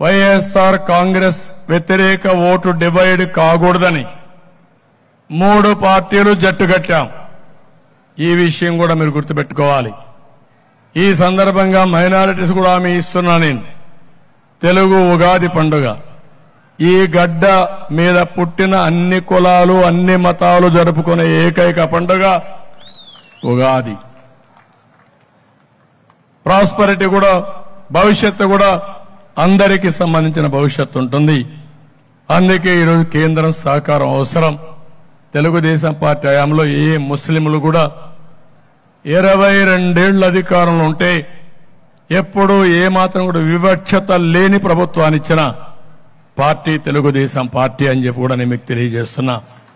వైఎస్ఆర్ కాంగ్రెస్ వ్యతిరేక vote divide కాకూడదని మూడు పార్టీలు జట్టు కట్టాం ఈ విషయం కూడా మీరు గుర్తుపెట్టుకోవాలి ఈ సందర్భంగా మైనారిటీస్ కూడా హామీ ఇస్తున్నా నేను తెలుగు ఉగాది పండుగ ఈ గడ్డ మీద పుట్టిన అన్ని కులాలు అన్ని మతాలు జరుపుకునే ఏకైక పండుగ ఉగాది ప్రాస్పరిటీ కూడా భవిష్యత్తు కూడా అందరికీ సంబంధించిన భవిష్యత్తు ఉంటుంది అందుకే ఈరోజు కేంద్రం సహకారం అవసరం తెలుగుదేశం పార్టీ హయాంలో ఏ ముస్లింలు కూడా ఇరవై రెండేళ్ల అధికారంలో ఉంటే ఎప్పుడూ ఏమాత్రం కూడా వివక్షత లేని ప్రభుత్వాన్ని ఇచ్చిన పార్టీ తెలుగుదేశం పార్టీ అని చెప్పి కూడా నేను మీకు తెలియజేస్తున్నా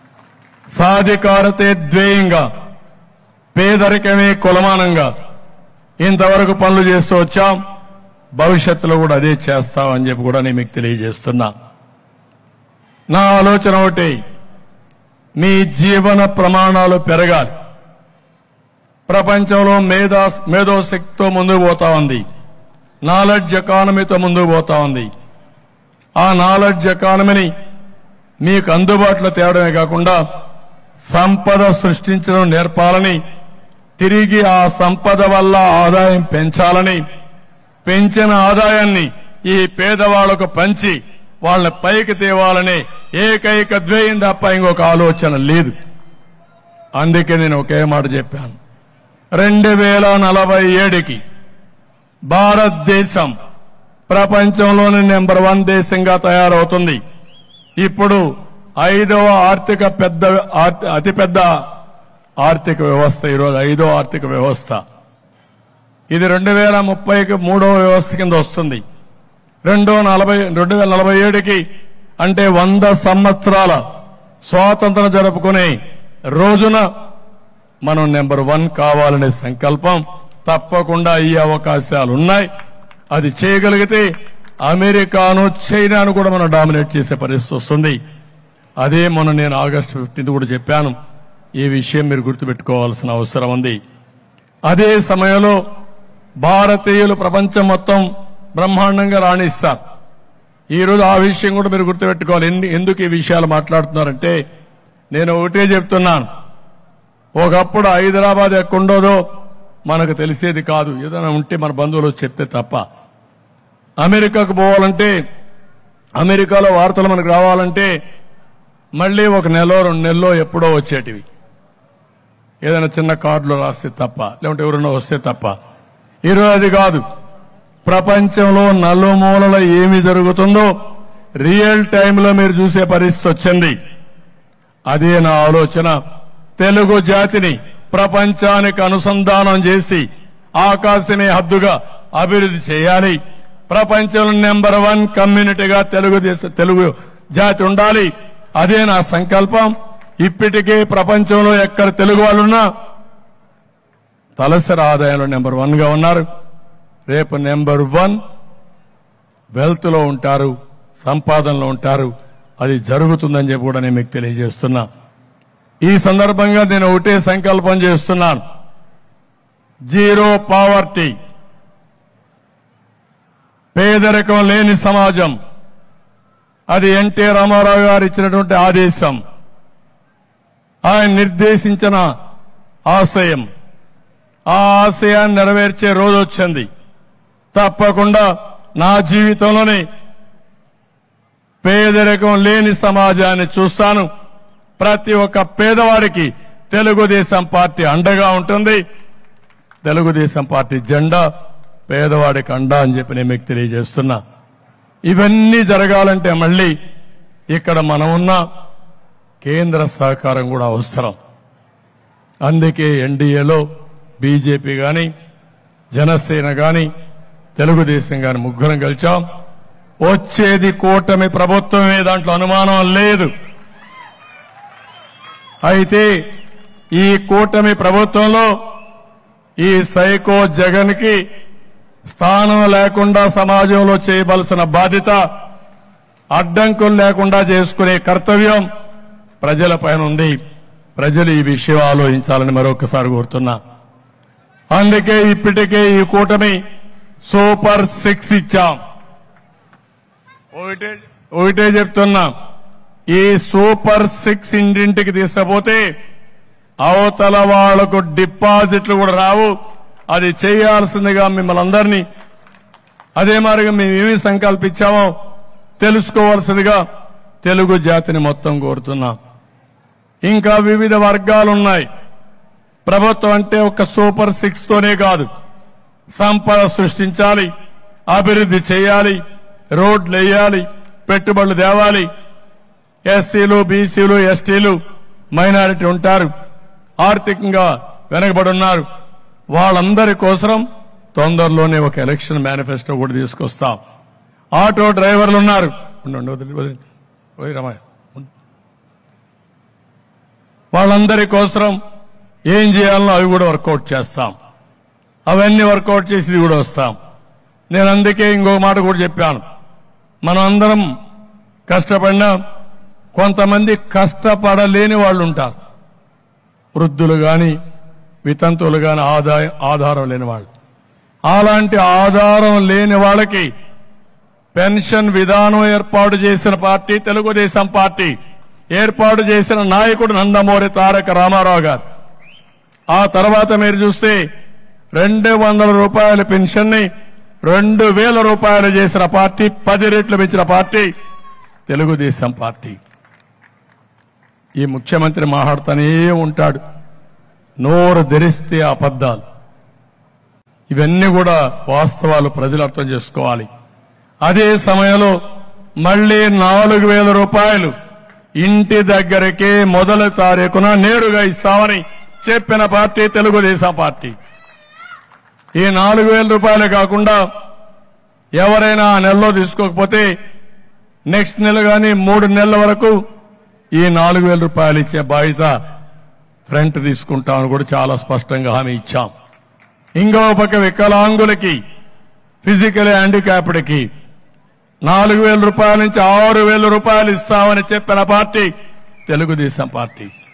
సాధికారతే ధ్యేయంగా పేదరికమే కులమానంగా ఇంతవరకు పనులు చేస్తూ వచ్చాం భవిష్యత్తులో కూడా అదే చేస్తామని చెప్పి కూడా నేను మీకు తెలియజేస్తున్నా నా ఆలోచన ఒకటి మీ జీవన ప్రమాణాలు పెరగాలి ప్రపంచంలో మేధా మేధోశక్తితో ముందుకు పోతా ఉంది నాలెడ్జ్ ఎకానమీతో ముందుకు పోతా ఉంది ఆ నాలెడ్జ్ ఎకానమీని మీకు అందుబాటులో తేవడమే కాకుండా సంపద సృష్టించడం నేర్పాలని తిరిగి ఆ సంపద వల్ల ఆదాయం పెంచాలని పెంచిన ఆదాయాన్ని ఈ పేదవాళ్లకు పంచి వాళ్ళని పైకి తేవాలనే ఏకైక ద్వేయం తప్ప ఇంకొక ఆలోచన లేదు అందుకే నేను ఒకే మాట చెప్పాను రెండు వేల నలభై ఏడుకి భారతదేశం ప్రపంచంలోని నెంబర్ వన్ దేశంగా తయారవుతుంది ఇప్పుడు ఐదవ ఆర్థిక పెద్ద ఆర్థ- అతిపెద్ద ఆర్థిక వ్యవస్థ ఈరోజు ఐదో ఆర్థిక వ్యవస్థ ఇది రెండు వేల ముప్పైకి మూడవ వ్యవస్థ కింద వస్తుంది రెండో నలభై రెండు వేల నలభై ఏడుకి అంటే వంద సంవత్సరాల స్వాతంత్రం జరుపుకునే రోజున మనం నెంబర్ వన్ కావాలనే సంకల్పం తప్పకుండా ఈ అవకాశాలు ఉన్నాయి అది చేయగలిగితే అమెరికాను చైనాను కూడా మనం డామినేట్ చేసే పరిస్థితి వస్తుంది అదే మొన్న నేను ఆగస్టు ఫిఫ్టీన్త్ కూడా చెప్పాను ఈ విషయం మీరు గుర్తుపెట్టుకోవాల్సిన అవసరం ఉంది అదే సమయంలో భారతీయులు ప్రపంచం మొత్తం బ్రహ్మాండంగా రాణిస్తారు ఈ రోజు ఆ విషయం కూడా మీరు గుర్తుపెట్టుకోవాలి ఎందు- ఎందుకు ఈ విషయాలు మాట్లాడుతున్నారంటే నేను ఒకటే చెప్తున్నాను ఒకప్పుడు హైదరాబాద్ ఎక్కడుండోదో మనకు తెలిసేది కాదు ఏదైనా ఉంటే మన బంధువులు చెప్తే తప్ప అమెరికాకు పోవాలంటే అమెరికాలో వార్తలు మనకు రావాలంటే మళ్ళీ ఒక నెలలో రెండు నెలలో ఎప్పుడో వచ్చేటివి ఏదైనా చిన్న కార్డులో రాస్తే తప్ప లేకుంటే ఎవరైనా వస్తే తప్ప ఈరోజు అది కాదు ప్రపంచంలో నలుమూలల ఏమి జరుగుతుందో రియల్ టైంలో మీరు చూసే పరిస్థితి వచ్చింది అదే నా ఆలోచన తెలుగు జాతిని ప్రపంచానికి అనుసంధానం చేసి ఆకాశమే హద్దుగా అభివృద్ధి చేయాలి ప్రపంచంలో నెంబర్ వన్ కమ్యూనిటీగా తెలుగుదేశ తెలుగు జాతి ఉండాలి అదే నా సంకల్పం ఇప్పటికే ప్రపంచంలో ఎక్కడ తెలుగు వాళ్ళున్నా తలసరి ఆదాయంలో నెంబర్ వన్ గా ఉన్నారు రేపు నెంబర్ వన్ వెల్త్ లో ఉంటారు సంపాదనలో ఉంటారు అది జరుగుతుందని చెప్పి కూడా నేను మీకు తెలియజేస్తున్నా ఈ సందర్భంగా నేను ఒకటే సంకల్పం చేస్తున్నాను జీరో పావర్టీ పేదరికం లేని సమాజం అది ఎన్టీ రామారావు గారు ఇచ్చినటువంటి ఆదేశం ఆయన నిర్దేశించిన ఆశయం ఆ ఆశయాన్ని నెరవేర్చే రోజు వచ్చింది తప్పకుండా నా జీవితంలోనే పేదరికం లేని సమాజాన్ని చూస్తాను ప్రతి ఒక్క పేదవాడికి తెలుగుదేశం పార్టీ అండగా ఉంటుంది తెలుగుదేశం పార్టీ జెండా పేదవాడికి అండా అని చెప్పి నేను మీకు తెలియజేస్తున్నా ఇవన్నీ జరగాలంటే మళ్ళీ ఇక్కడ మనం ఉన్న కేంద్ర సహకారం కూడా అవసరం అందుకే ఎన్డీఏలో బీజేపీ గాని జనసేన గాని తెలుగుదేశం గాని ముగ్గురం కలిచాం వచ్చేది కూటమి ప్రభుత్వమే దాంట్లో అనుమానం లేదు అయితే ఈ కూటమి ప్రభుత్వంలో ఈ సైకో జగన్ కి స్థానం లేకుండా సమాజంలో చేయవలసిన బాధ్యత అడ్డంకులు లేకుండా చేసుకునే కర్తవ్యం ప్రజలపైన ఉంది ప్రజలు ఈ విషయం ఆలోచించాలని మరొకసారి కోరుతున్నా అందుకే ఇప్పటికే ఈ కూటమి సూపర్ సిక్స్ ఇచ్చాం ఒకటే ఒకటే చెప్తున్నా ఈ సూపర్ సిక్స్ ఇంటింటికి తీసుకపోతే అవతల వాళ్లకు డిపాజిట్లు కూడా రావు అది చేయాల్సిందిగా మిమ్మల్ని అందరినీ అదే మాదిరిగా మేము ఏమి సంకల్పించామో తెలుసుకోవాల్సిందిగా తెలుగు జాతిని మొత్తం కోరుతున్నాం ఇంకా వివిధ వర్గాలున్నాయి ప్రభుత్వం అంటే ఒక సూపర్ సిక్స్ తోనే కాదు సంపద సృష్టించాలి అభివృద్ధి చేయాలి రోడ్లు వేయాలి పెట్టుబడులు తేవాలి ఎస్సీలు బీసీలు ఎస్టీలు మైనారిటీ ఉంటారు ఆర్థికంగా వెనకబడి ఉన్నారు వాళ్ళందరి కోసం తొందరలోనే ఒక ఎలక్షన్ మేనిఫెస్టో కూడా తీసుకొస్తాం ఆటో డ్రైవర్లు ఉన్నారు ఉండండి, వదిలి వదిలి ఓయ్ రమయ్య ఉండు. వాళ్ళందరి కోసం ఏం చేయాలనో అవి కూడా వర్కౌట్ చేస్తాం అవన్నీ వర్కౌట్ చేసి ఇది కూడా వస్తాం నేను అందుకే ఇంకో మాట కూడా చెప్పాను మనం అందరం కష్టపడినా కొంతమంది కష్టపడలేని వాళ్ళు ఉంటారు వృద్ధులు గాని వితంతువులు గాని ఆదాయం ఆధారం లేని వాళ్ళు అలాంటి ఆధారం లేని వాళ్ళకి పెన్షన్ విధానం ఏర్పాటు చేసిన పార్టీ తెలుగుదేశం పార్టీ ఏర్పాటు చేసిన నాయకుడు నందమూరి తారక రామారావు గారు ఆ తర్వాత మీరు చూస్తే రెండు వందల రూపాయల పెన్షన్ ని రెండు వేల రూపాయలు చేసిన పార్టీ పది రెట్లు పెంచిన పార్టీ తెలుగుదేశం పార్టీ ఈ ముఖ్యమంత్రి మాట్లాడుతూనే ఉంటాడు నోరు ధరిస్తే అబద్దాలు ఇవన్నీ కూడా వాస్తవాలు ప్రజలు అర్థం చేసుకోవాలి అదే సమయంలో మళ్లీ నాలుగు వేల రూపాయలు ఇంటి దగ్గరకే మొదటి తారీఖున నేరుగా ఇస్తామని చెప్పిన పార్టీ తెలుగుదేశం పార్టీ ఈ నాలుగు వేల రూపాయలే కాకుండా ఎవరైనా ఆ నెలలో తీసుకోకపోతే నెక్స్ట్ నెల కానీ మూడు నెలల వరకు ఈ నాలుగు వేల రూపాయలు ఇచ్చే బాధ్యత ఫ్రంట్ తీసుకుంటామని కూడా చాలా స్పష్టంగా హామీ ఇచ్చాం ఇంకో పక్క వికలాంగులకి ఫిజికల్ హ్యాండిక్యాప్డ్కి నాలుగు వేల రూపాయల నుంచి ఆరు వేల రూపాయలు ఇస్తామని చెప్పిన పార్టీ తెలుగుదేశం పార్టీ